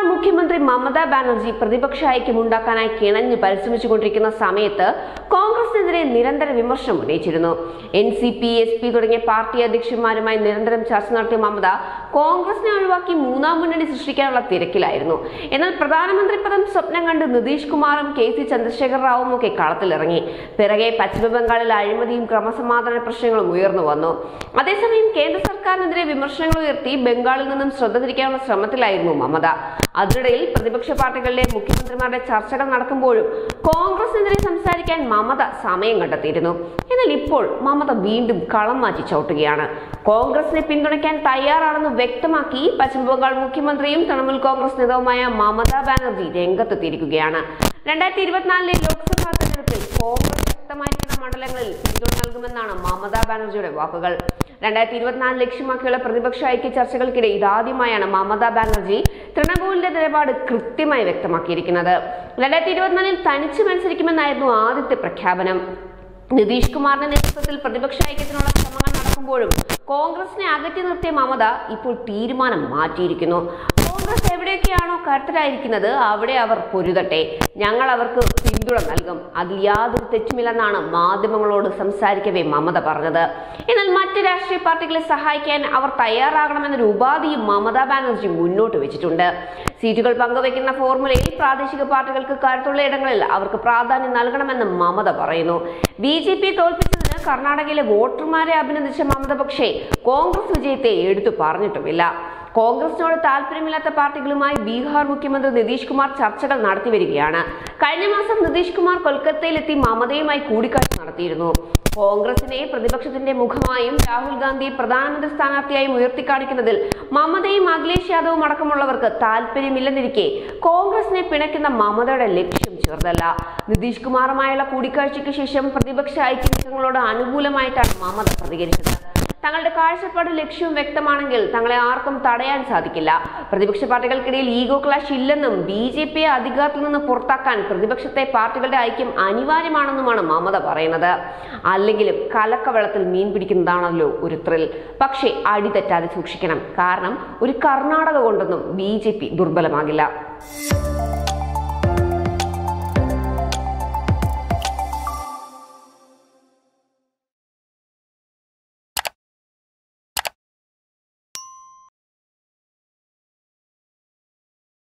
മുഖ്യമന്ത്രി മമതാ ബാനർജി പ്രതിപക്ഷ ഐക്യം ഉണ്ടാക്കാനായി കിണഞ്ഞ് പരിശ്രമിച്ചുകൊണ്ടിരിക്കുന്ന സമയത്ത് കോൺഗ്രസിനെതിരെ നിരന്തര വിമർശനം ഉന്നയിച്ചിരുന്നു N C P S P തുടങ്ങിയ പാർട്ടി അധ്യക്ഷന്മാരുമായി നിരന്തരം ചർച്ച നടത്തിയ മമത കോൺഗ്രസിനെ ഒഴിവാക്കി മൂന്നാം മുന്നണി സൃഷ്ടിക്കാനുള്ള തിരക്കിലായിരുന്നു എന്നാൽ പ്രധാനമന്ത്രി പദം സ്വപ്നം കണ്ട് നിതീഷ് കുമാറും കെ സി ചന്ദ്രശേഖർ റാവുവും ഒക്കെ കളത്തിലിറങ്ങി പിറകെ പശ്ചിമ ബംഗാളിൽ അഴിമതിയും ക്രമസമാധാന പ്രശ്നങ്ങളും ഉയർന്നു വന്നു അതേസമയം കേന്ദ്ര സർക്കാരിനെതിരെ വിമർശനങ്ങൾ ഉയർത്തി ബംഗാളിൽ നിന്നും ശ്രദ്ധ തിരിക്കാനുള്ള ശ്രമത്തിലായിരുന്നു മമത അതിനിടയിൽ പ്രതിപക്ഷ പാർട്ടികളിലെ മുഖ്യമന്ത്രിമാരുടെ ചർച്ചകൾ നടക്കുമ്പോഴും കോൺഗ്രസിനെതിരെ സംസാരിക്കാൻ മമത സമയം കണ്ടെത്തിയിരുന്നു എന്നാൽ ഇപ്പോൾ മമത വീണ്ടും കളം മാറ്റി ചവിട്ടുകയാണ് കോൺഗ്രസിനെ പിന്തുണയ്ക്കാൻ തയ്യാറാണെന്ന് വ്യക്തമാക്കി പശ്ചിമബംഗാൾ മുഖ്യമന്ത്രിയും തൃണമൂൽ കോൺഗ്രസ് നേതാവുമായ മമതാ ബാനർജി രംഗത്തെത്തിയിരിക്കുകയാണ് രണ്ടായിരത്തി ഇരുപത്തിനാലിലെ ലോക്സഭാ തെരഞ്ഞെടുപ്പിൽ കോൺഗ്രസ് ശക്തമായിരിക്കുന്ന മണ്ഡലങ്ങളിൽ പിന്തുണ നൽകുമെന്നാണ് മമതാ ബാനർജിയുടെ വാക്കുകൾ രണ്ടായിരത്തി ഇരുപത്തിനാല് ലക്ഷ്യമാക്കിയുള്ള പ്രതിപക്ഷ ഐക്യ ചർച്ചകൾക്കിടെ ഇതാദ്യമായാണ് മമതാ ബാനർജി തൃണമൂലിന്റെ നിലപാട് കൃത്യമായി വ്യക്തമാക്കിയിരിക്കുന്നത് രണ്ടായിരത്തി ഇരുപത്തിനാലിൽ തനിച്ച് മത്സരിക്കുമെന്നായിരുന്നു ആദ്യത്തെ പ്രഖ്യാപനം നിതീഷ് കുമാറിന്റെ നേതൃത്വത്തിൽ പ്രതിപക്ഷ ഐക്യത്തിനുള്ള ശ്രമങ്ങൾ നടക്കുമ്പോഴും കോൺഗ്രസിനെ അകറ്റി നിർത്തിയ മമത ഇപ്പോൾ തീരുമാനം മാറ്റിയിരിക്കുന്നു കോൺഗ്രസ് എവിടെയൊക്കെയാണോ കരുത്തരായിരിക്കുന്നത് അവിടെ അവർ പൊരുതട്ടെ ഞങ്ങൾ അവർക്ക് പിന്തുണ നൽകും അതിൽ യാതൊരു തെറ്റുമില്ലെന്നാണ് മാധ്യമങ്ങളോട് സംസാരിക്കവേ മമത പറഞ്ഞത് എന്നാൽ മറ്റ് രാഷ്ട്രീയ പാർട്ടികളെ സഹായിക്കാൻ അവർ തയ്യാറാകണമെന്നൊരു ഉപാധിയും മമതാ ബാനർജി മുന്നോട്ട് വെച്ചിട്ടുണ്ട് സീറ്റുകൾ പങ്കുവയ്ക്കുന്ന ഫോർമുലയിൽ പ്രാദേശിക പാർട്ടികൾക്ക് കരുത്തുള്ള ഇടങ്ങളിൽ അവർക്ക് പ്രാധാന്യം നൽകണമെന്ന് മമത പറയുന്നു ബി ജെ പി തോൽപ്പിച്ചതിന് കർണാടകയിലെ വോട്ടർമാരെ അഭിനന്ദിച്ച മമത പക്ഷേ കോൺഗ്രസ് വിജയത്തെ എടുത്തു പറഞ്ഞിട്ടുമില്ല കോൺഗ്രസിനോട് താല്പര്യമില്ലാത്ത പാർട്ടികളുമായി ബീഹാർ മുഖ്യമന്ത്രി നിതീഷ് കുമാർ ചർച്ചകൾ നടത്തി വരികയാണ് കഴിഞ്ഞ മാസം നിതീഷ് കുമാർ കൊൽക്കത്തയിലെത്തി മമതയുമായി കൂടിക്കാഴ്ച നടത്തിയിരുന്നു കോൺഗ്രസിനെ പ്രതിപക്ഷത്തിന്റെ മുഖമായും രാഹുൽ ഗാന്ധിയെ പ്രധാനമന്ത്രി സ്ഥാനാർത്ഥിയായും ഉയർത്തിക്കാണിക്കുന്നതിൽ മമതയും അഖിലേഷ് യാദവും അടക്കമുള്ളവർക്ക് താല്പര്യമില്ലെന്നിരിക്കെ കോൺഗ്രസിനെ പിണയ്ക്കുന്ന മമതയുടെ ലക്ഷ്യം ചെറുതല്ല നിതീഷ് കുമാറുമായുള്ള കൂടിക്കാഴ്ചയ്ക്ക് ശേഷം പ്രതിപക്ഷ ഐക്യനീക്കങ്ങളോട് അനുകൂലമായിട്ടാണ് മമത പ്രതികരിച്ചത് തങ്ങളുടെ കാഴ്ചപ്പാട് ലക്ഷ്യവും വ്യക്തമാണെങ്കിൽ തങ്ങളെ ആർക്കും തടയാൻ സാധിക്കില്ല പ്രതിപക്ഷ പാർട്ടികൾക്കിടയിൽ ഈഗോ ക്ലാഷ് ഇല്ലെന്നും ബി ജെ പിയെ അധികാരത്തിൽ നിന്ന് പുറത്താക്കാൻ പ്രതിപക്ഷത്തെ പാർട്ടികളുടെ ഐക്യം അനിവാര്യമാണെന്നുമാണ് മമത പറയുന്നത് അല്ലെങ്കിലും കലക്കവെള്ളത്തിൽ മീൻ പിടിക്കുന്നതാണല്ലോ ഒരു ത്രിൽ പക്ഷേ അടിതെറ്റാതെ സൂക്ഷിക്കണം കാരണം ഒരു കർണാടക കൊണ്ടൊന്നും ബി ദുർബലമാകില്ല